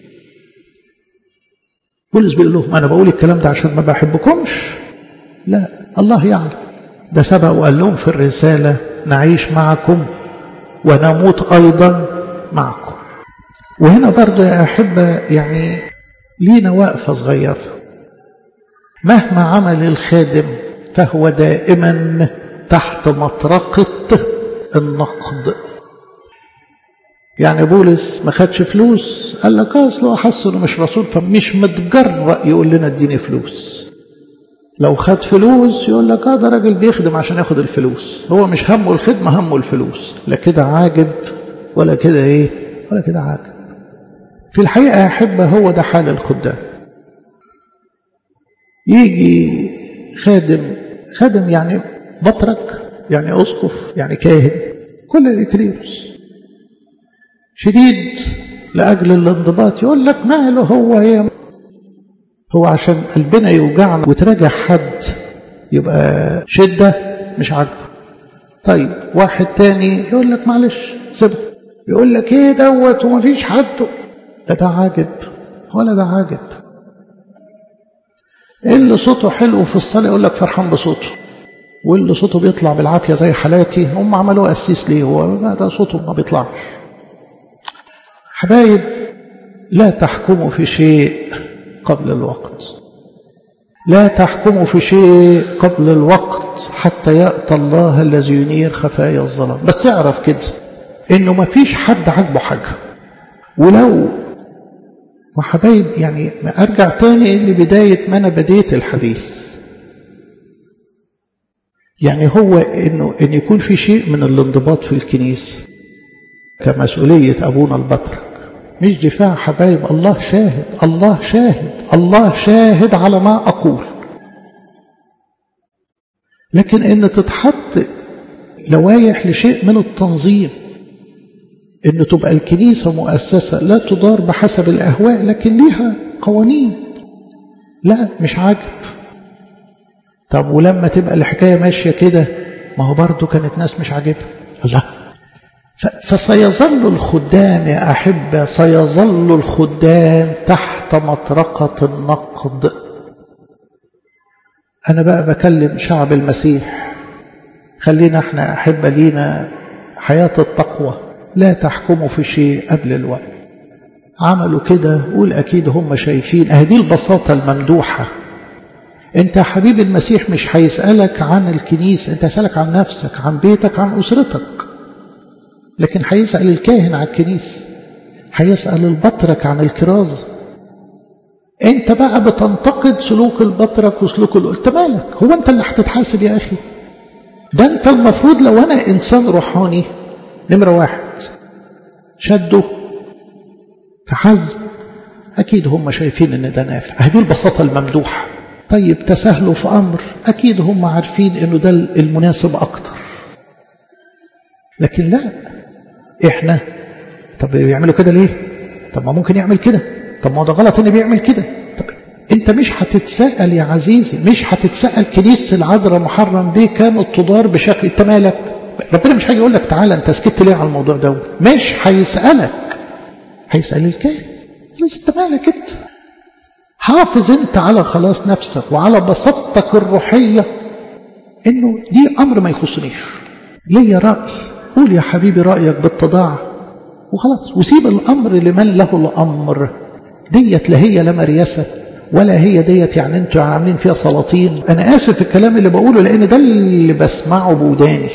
بولس بيقول لهم أنا بقول الكلام ده عشان ما بحبكمش لا الله يعلم ده سبق وقال لهم في الرسالة نعيش معكم ونموت أيضا معكم وهنا برضه يا أحبة يعني لينا وقفة صغيرة مهما عمل الخادم فهو دائما تحت مطرقة النقد يعني بولس ما خدش فلوس قال لك اصله حس انه مش رسول فمش متجرأ يقول لنا اديني فلوس لو خد فلوس يقول لك اه ده راجل بيخدم عشان ياخد الفلوس هو مش همه الخدمه همه الفلوس لا كده عاجب ولا كده ايه ولا كده عاجب في الحقيقه يا احبه هو ده حال الخدام يجي خادم خادم يعني بطرك يعني أسقف يعني كاهن كل الإكليروس شديد لأجل الانضباط يقول لك ماله هو ايه هو عشان قلبنا يوجعنا وتراجع حد يبقى شدة مش عاجبه طيب واحد تاني يقول لك معلش سيبه يقول لك ايه دوت ومفيش حد لا ده عاجب ولا ده عاجب اللي صوته حلو في الصلاة يقول لك فرحان بصوته واللي صوته بيطلع بالعافية زي حالاتي هم عملوه أسيس ليه هو ما ده صوته ما بيطلعش حبايب لا تحكموا في شيء قبل الوقت لا تحكموا في شيء قبل الوقت حتى يأتى الله الذي ينير خفايا الظلام بس تعرف كده انه ما فيش حد عاجبه حاجة ولو وحبايب يعني ارجع تاني لبداية ما انا بديت الحديث يعني هو انه ان يكون في شيء من الانضباط في الكنيسه كمسؤوليه ابونا البطرك مش دفاع حبايب الله شاهد الله شاهد الله شاهد على ما اقول لكن ان تتحط لوايح لشيء من التنظيم ان تبقى الكنيسه مؤسسه لا تدار بحسب الاهواء لكن ليها قوانين لا مش عاجب طب ولما تبقى الحكاية ماشية كده ما هو برضو كانت ناس مش عاجبها الله فسيظل الخدام يا أحبة سيظل الخدام تحت مطرقة النقد أنا بقى بكلم شعب المسيح خلينا احنا أحبة لينا حياة التقوى لا تحكموا في شيء قبل الوقت عملوا كده قول أكيد هم شايفين أهدي البساطة الممدوحة انت يا حبيب المسيح مش هيسألك عن الكنيسة انت هيسألك عن نفسك عن بيتك عن أسرتك لكن هيسأل الكاهن عن الكنيسة هيسأل البطرك عن الكرازة انت بقى بتنتقد سلوك البطرك وسلوك انت مالك هو انت اللي هتتحاسب يا اخي ده انت المفروض لو انا انسان روحاني نمرة واحد شده في حزم اكيد هم شايفين ان ده نافع هذه البساطة الممدوحة طيب تساهلوا في أمر أكيد هم عارفين أنه ده المناسب أكتر لكن لا إحنا طب يعملوا كده ليه طب ما ممكن يعمل كده طب ما ده غلط إنه بيعمل كده طب أنت مش هتتساءل يا عزيزي مش هتتساءل كنيسة العذراء محرم بيه كانت تدار بشكل أنت مالك ربنا مش هيجي يقول لك تعالى أنت سكت ليه على الموضوع ده مش هيسألك هيسأل الكاهن أنت مالك أنت حافظ انت على خلاص نفسك وعلى بساطتك الروحية انه دي امر ما يخصنيش ليا رأي قول يا حبيبي رأيك بالتضاع وخلاص وسيب الامر لمن له الامر ديت لا هي لا مريسة ولا هي ديت يعني انتوا يعني عاملين فيها سلاطين انا اسف في الكلام اللي بقوله لان ده اللي بسمعه بوداني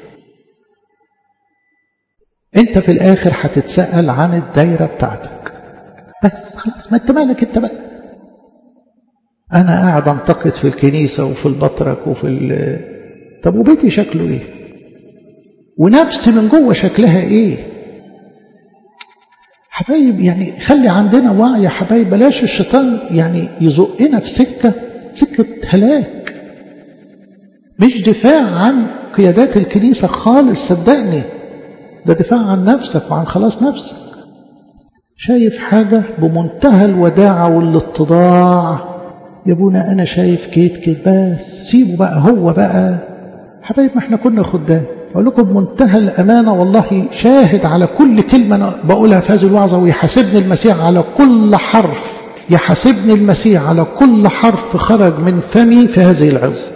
انت في الاخر هتتسأل عن الدايرة بتاعتك بس خلاص ما انت مالك انت بقى أنا قاعد أنتقد في الكنيسة وفي البطرك وفي ال طب وبيتي شكله إيه؟ ونفسي من جوه شكلها إيه؟ حبايب يعني خلي عندنا وعي يا حبايب بلاش الشيطان يعني يزقنا في سكة سكة هلاك مش دفاع عن قيادات الكنيسة خالص صدقني ده دفاع عن نفسك وعن خلاص نفسك شايف حاجة بمنتهى الوداعة والاتضاع يا ابونا انا شايف كيت كيت بس سيبه بقى هو بقى حبايب ما احنا كنا خدام اقول لكم بمنتهى الامانه والله شاهد على كل كلمه انا بقولها في هذه الوعظه ويحاسبني المسيح على كل حرف يحاسبني المسيح على كل حرف خرج من فمي في هذه العظه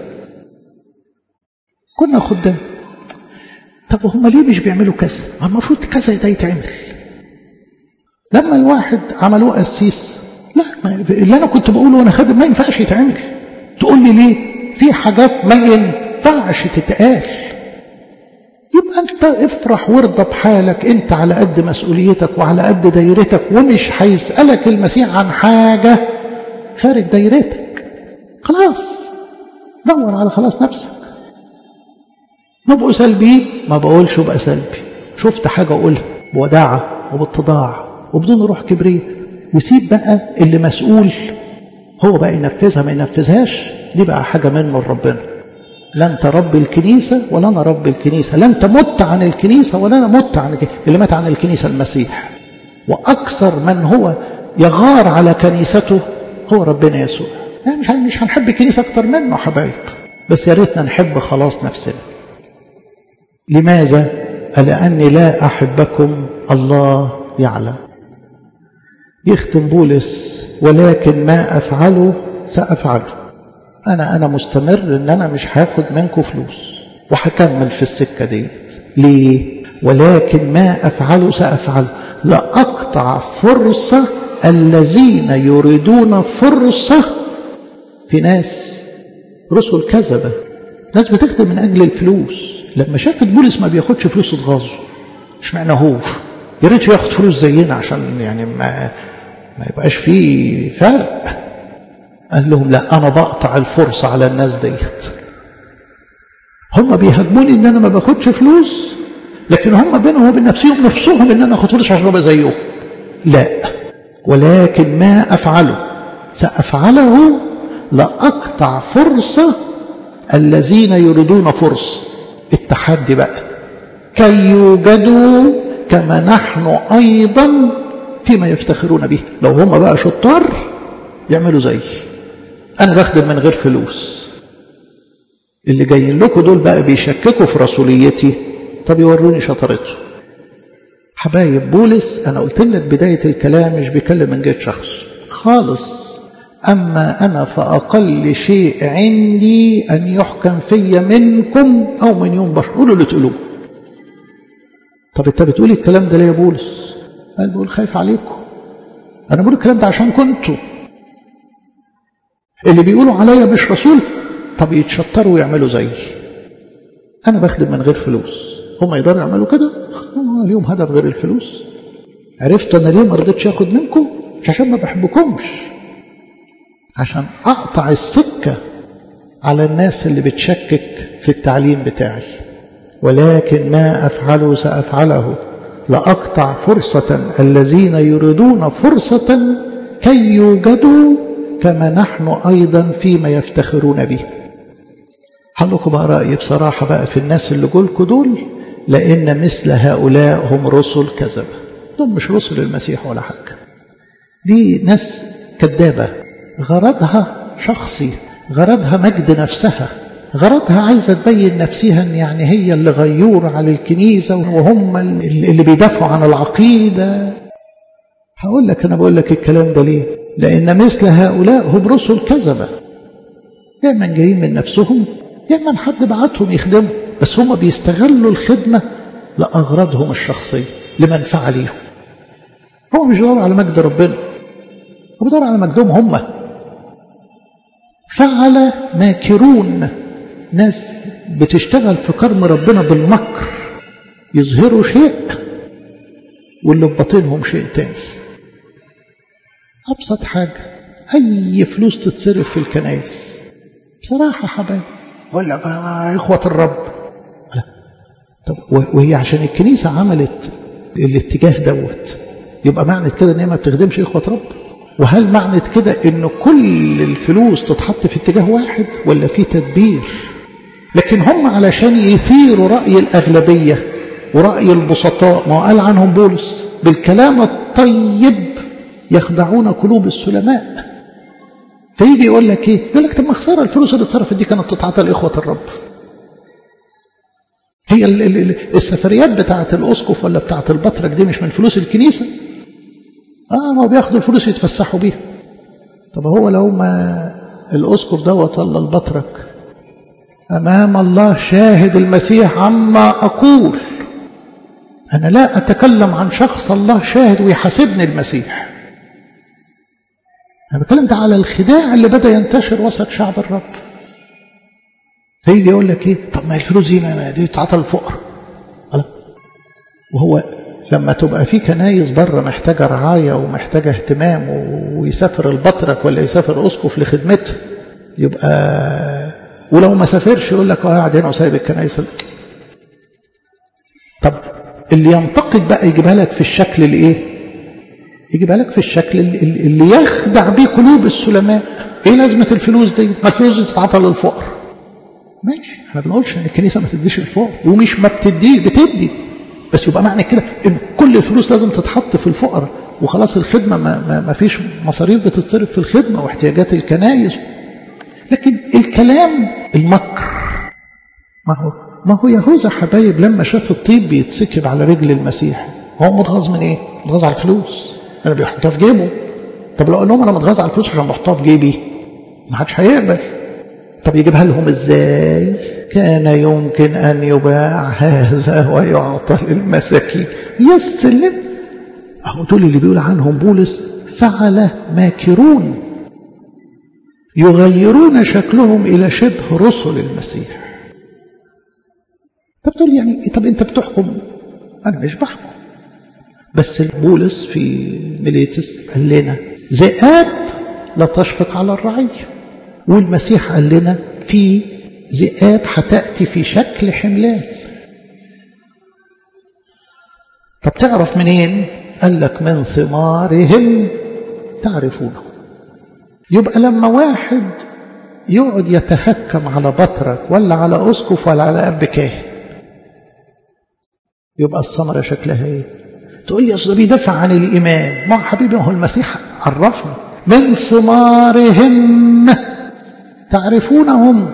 كنا خدام طب هم ليه مش بيعملوا كذا المفروض كذا ده يتعمل لما الواحد عملوه قسيس لا اللي انا كنت بقوله وانا خادم ما ينفعش يتعمل تقول لي ليه في حاجات ما ينفعش تتقال يبقى انت افرح وارضى بحالك انت على قد مسؤوليتك وعلى قد دايرتك ومش هيسألك المسيح عن حاجة خارج دايرتك خلاص دور على خلاص نفسك نبقوا سلبيين ما بقولش ابقى سلبي شفت حاجة اقولها بوداعة وباتضاع وبدون روح كبرية وسيب بقى اللي مسؤول هو بقى ينفذها ما ينفذهاش دي بقى حاجة منه لربنا لا انت رب الكنيسة ولا انا رب الكنيسة لا انت مت عن الكنيسة ولا انا مت عن الكنيسة. اللي مات عن الكنيسة المسيح واكثر من هو يغار على كنيسته هو ربنا يسوع يعني مش مش هنحب الكنيسة اكتر منه حبايب بس يا ريتنا نحب خلاص نفسنا لماذا لاني لا احبكم الله يعلم يختم بولس ولكن ما افعله سافعله انا انا مستمر ان انا مش هاخد منكم فلوس وهكمل في السكه ديت ليه ولكن ما افعله سافعله لاقطع فرصه الذين يريدون فرصه في ناس رسل كذبه ناس بتخدم من اجل الفلوس لما شافت بولس ما بياخدش فلوس اتغاظوا مش معنى هو يا ريت ياخد فلوس زينا عشان يعني ما ما يبقاش فيه فرق قال لهم لا انا بقطع الفرصه على الناس ديت هم بيهاجموني ان انا ما باخدش فلوس لكن هم بينهم وبين نفسهم نفسهم ان انا اخد فلوس عشان ابقى زيهم لا ولكن ما افعله سافعله لاقطع فرصه الذين يريدون فرصه التحدي بقى كي يوجدوا كما نحن ايضا فيما يفتخرون به لو هم بقى شطار يعملوا زي انا بخدم من غير فلوس اللي جايين لكم دول بقى بيشككوا في رسوليتي طب يوروني شطارته حبايب بولس انا قلت لك بدايه الكلام مش بيكلم من جهه شخص خالص اما انا فاقل شيء عندي ان يحكم في منكم او من يوم بشر قولوا اللي تقولوه طب انت بتقول الكلام ده ليه يا بولس قال بقول خايف عليكم انا بقول الكلام ده عشان كنتوا اللي بيقولوا عليا مش رسول طب يتشطروا ويعملوا زيي انا بخدم من غير فلوس هم يقدروا يعملوا كده هم ليهم هدف غير الفلوس عرفت انا ليه ما رضيتش اخد منكم مش عشان ما بحبكمش عشان اقطع السكه على الناس اللي بتشكك في التعليم بتاعي ولكن ما افعله سافعله لاقطع فرصه الذين يريدون فرصه كي يوجدوا كما نحن ايضا فيما يفتخرون به هلكم بقى رايي بصراحه بقى في الناس اللي جولكوا دول لان مثل هؤلاء هم رسل كذبه دول مش رسل المسيح ولا حاجه دي ناس كذابه غرضها شخصي غرضها مجد نفسها غرضها عايزة تبين نفسها ان يعني هي اللي غيور على الكنيسة وهم اللي بيدافعوا عن العقيدة هقول لك انا بقول لك الكلام ده ليه لان مثل هؤلاء هم رسل كذبة يا اما جايين من نفسهم يا اما حد بعتهم يخدموا بس هم بيستغلوا الخدمة لأغراضهم الشخصية لمنفعة ليهم هو مش بيدور على مجد ربنا هو بيدور على مجدهم هم فعل ماكرون ناس بتشتغل في كرم ربنا بالمكر يظهروا شيء واللي في باطنهم شيء تاني أبسط حاجة أي فلوس تتصرف في الكنائس بصراحة حبايب أقول لك آه إخوة الرب لا. طب وهي عشان الكنيسة عملت الاتجاه دوت يبقى معنى كده ان هي ما بتخدمش إخوة رب وهل معنى كده ان كل الفلوس تتحط في اتجاه واحد ولا في تدبير لكن هم علشان يثيروا رأي الأغلبية ورأي البسطاء ما قال عنهم بولس بالكلام الطيب يخدعون قلوب السلماء فيجي يقول لك ايه يقول لك طب ما خساره الفلوس اللي اتصرفت دي كانت تتعطى لاخوه الرب هي السفريات بتاعه الاسقف ولا بتاعه البطرك دي مش من فلوس الكنيسه اه ما بياخدوا الفلوس يتفسحوا بيها طب هو لو ما الاسقف دوت ولا البطرك امام الله شاهد المسيح عما اقول انا لا اتكلم عن شخص الله شاهد ويحاسبني المسيح انا بتكلم ده على الخداع اللي بدا ينتشر وسط شعب الرب فيجي يقول لك ايه طب ما الفلوس دي ما دي تعطى الفقر وهو لما تبقى في كنايس بره محتاجة رعاية ومحتاجة اهتمام ويسافر البطرك ولا يسافر أسقف لخدمته يبقى ولو ما سافرش يقول لك قاعد هنا وسايب الكنايس طب اللي ينتقد بقى يجيبها لك في الشكل الايه يجيبها لك في الشكل اللي يخدع بيه قلوب السلماء ايه لازمه الفلوس دي ما الفلوس دي تتعطى للفقر ماشي احنا بنقولش ان الكنيسه ما تديش الفقر ومش ما بتدي بتدي بس يبقى معنى كده ان كل الفلوس لازم تتحط في الفقراء وخلاص الخدمه ما, ما, ما فيش مصاريف بتتصرف في الخدمه واحتياجات الكنايس لكن الكلام المكر ما هو ما هو يهوذا حبايب لما شاف الطيب بيتسكب على رجل المسيح هو متغاظ من ايه؟ متغاظ على الفلوس انا بيحطها في جيبه طب لو قال لهم انا متغاظ على الفلوس عشان بحطها في جيبي ما حدش هيقبل طب يجيبها لهم ازاي؟ كان يمكن ان يباع هذا ويعطى للمساكين يا سلم اهو دول اللي بيقول عنهم بولس فعل ماكرون يغيرون شكلهم الى شبه رسل المسيح طب تقول يعني طب انت بتحكم انا مش بحكم بس بولس في ميليتس قال لنا ذئاب لا تشفق على الرعية والمسيح قال لنا في ذئاب هتأتي في شكل حملان طب تعرف منين قال لك من ثمارهم تعرفونه يبقى لما واحد يقعد يتهكم على بطرك ولا على أسقف ولا على أب كاهن يبقى الثمرة شكلها ايه تقول لي اصل بيدافع عن الإيمان ما حبيبي هو المسيح عرفنا من ثمارهم تعرفونهم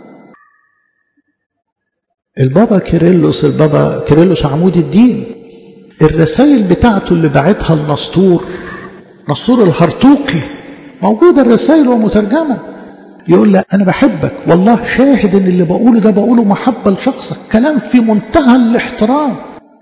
البابا كيرلس البابا كيرلس عمود الدين الرسائل بتاعته اللي بعتها النسطور نسطور الهرطوقي موجودة الرسائل ومترجمة يقول لك أنا بحبك والله شاهد إن اللي بقوله ده بقوله محبة لشخصك كلام في منتهى الاحترام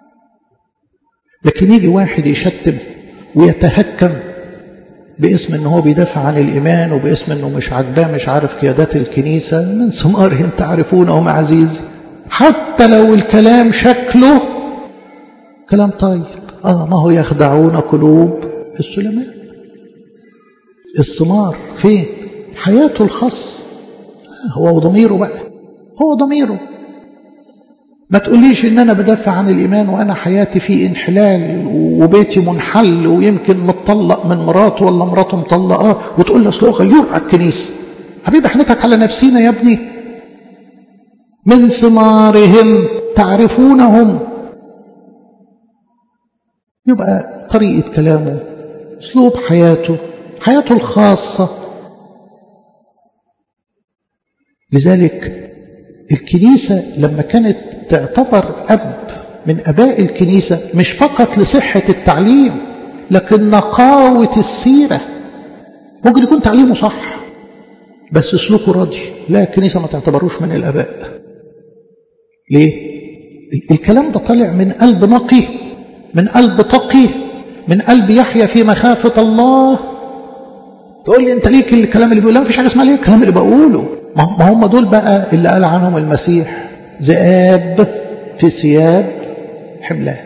لكن يجي واحد يشتم ويتهكم باسم ان هو بيدافع عن الايمان وباسم انه مش عاجباه مش عارف قيادات الكنيسه من ثمارهم تعرفونهم عزيزي حتى لو الكلام شكله كلام طيب اه ما هو يخدعون قلوب السلماء الثمار فين حياته الخاص هو ضميره بقى هو ضميره ما تقوليش ان انا بدافع عن الايمان وانا حياتي في انحلال وبيتي منحل ويمكن متطلق من مراته ولا مراته مطلقاه وتقول لي اصل غيور على الكنيسه حبيبي احنتك على نفسينا يا ابني من ثمارهم تعرفونهم يبقى طريقه كلامه اسلوب حياته حياته الخاصه لذلك الكنيسة لما كانت تعتبر أب من أباء الكنيسة مش فقط لصحة التعليم لكن نقاوة السيرة ممكن يكون تعليمه صح بس سلوكه راضي لا الكنيسة ما تعتبروش من الأباء ليه؟ الكلام ده طالع من قلب نقي من قلب تقي من قلب يحيى في مخافة الله تقول لي انت ليك الكلام اللي بيقوله ما فيش حاجه اسمها ليه الكلام اللي بقوله ما هم دول بقى اللي قال عنهم المسيح ذئاب في ثياب حملان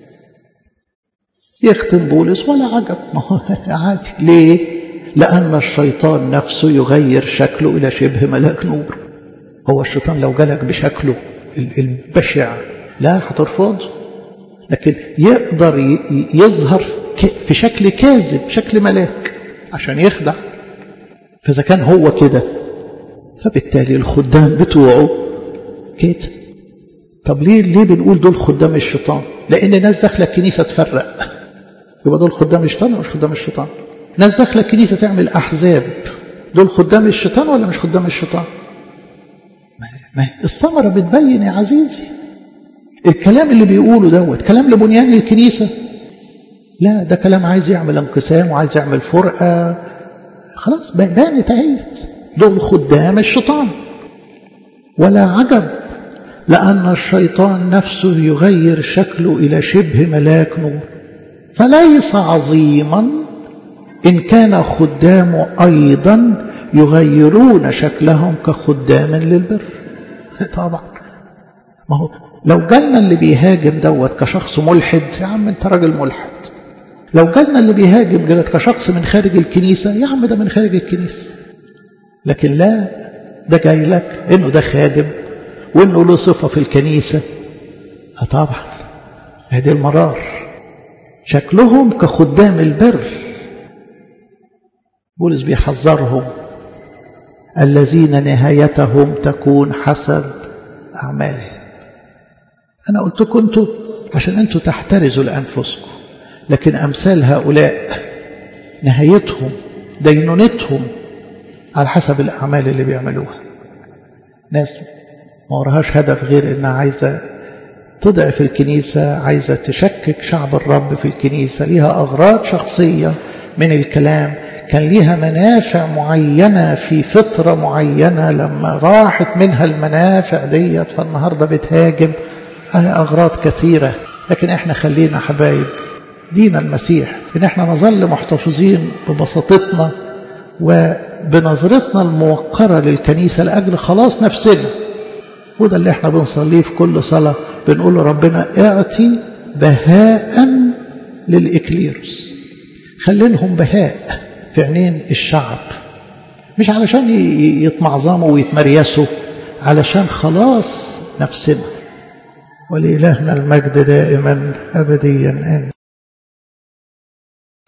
يختم بولس ولا عجب ما هو عادي ليه لأن الشيطان نفسه يغير شكله إلى شبه ملاك نور هو الشيطان لو جالك بشكله البشع لا هترفضه لكن يقدر يظهر في شكل كاذب شكل ملاك عشان يخدع فإذا كان هو كده فبالتالي الخدام بتوعه كده طب ليه ليه بنقول دول خدام الشيطان لان الناس داخله الكنيسه تفرق يبقى دول خدام الشيطان ولا مش خدام الشيطان ناس داخله الكنيسه تعمل احزاب دول خدام الشيطان ولا مش خدام الشيطان ما الثمره بتبين يا عزيزي الكلام اللي بيقوله دوت كلام لبنيان الكنيسه لا ده كلام عايز يعمل انقسام وعايز يعمل فرقه خلاص بانت اهيت دول خدام الشيطان ولا عجب لأن الشيطان نفسه يغير شكله إلى شبه ملاك نور فليس عظيما إن كان خدامه أيضا يغيرون شكلهم كخدام للبر طبعا ما هو لو جالنا اللي بيهاجم دوت كشخص ملحد يا عم انت راجل ملحد لو جالنا اللي بيهاجم جالت كشخص من خارج الكنيسة يا عم ده من خارج الكنيسة لكن لا ده جاي لك انه ده خادم وانه له صفة في الكنيسة اه طبعا هذه المرار شكلهم كخدام البر بولس بيحذرهم الذين نهايتهم تكون حسب أعمالهم أنا قلت لكم أنتوا عشان أنتوا تحترزوا لأنفسكم لكن أمثال هؤلاء نهايتهم دينونتهم على حسب الأعمال اللي بيعملوها ناس ما وراهاش هدف غير إنها عايزة تضعف الكنيسة عايزة تشكك شعب الرب في الكنيسة ليها أغراض شخصية من الكلام كان ليها منافع معينة في فترة معينة لما راحت منها المنافع ديت فالنهاردة بتهاجم أغراض كثيرة لكن احنا خلينا حبايب دين المسيح ان احنا نظل محتفظين ببساطتنا وبنظرتنا الموقرة للكنيسة لأجل خلاص نفسنا وده اللي احنا بنصليه في كل صلاة بنقول ربنا اعطي بهاء للإكليروس خلينهم بهاء في عينين الشعب مش علشان يتمعظموا ويتمريسوا علشان خلاص نفسنا ولإلهنا المجد دائما أبديا آمين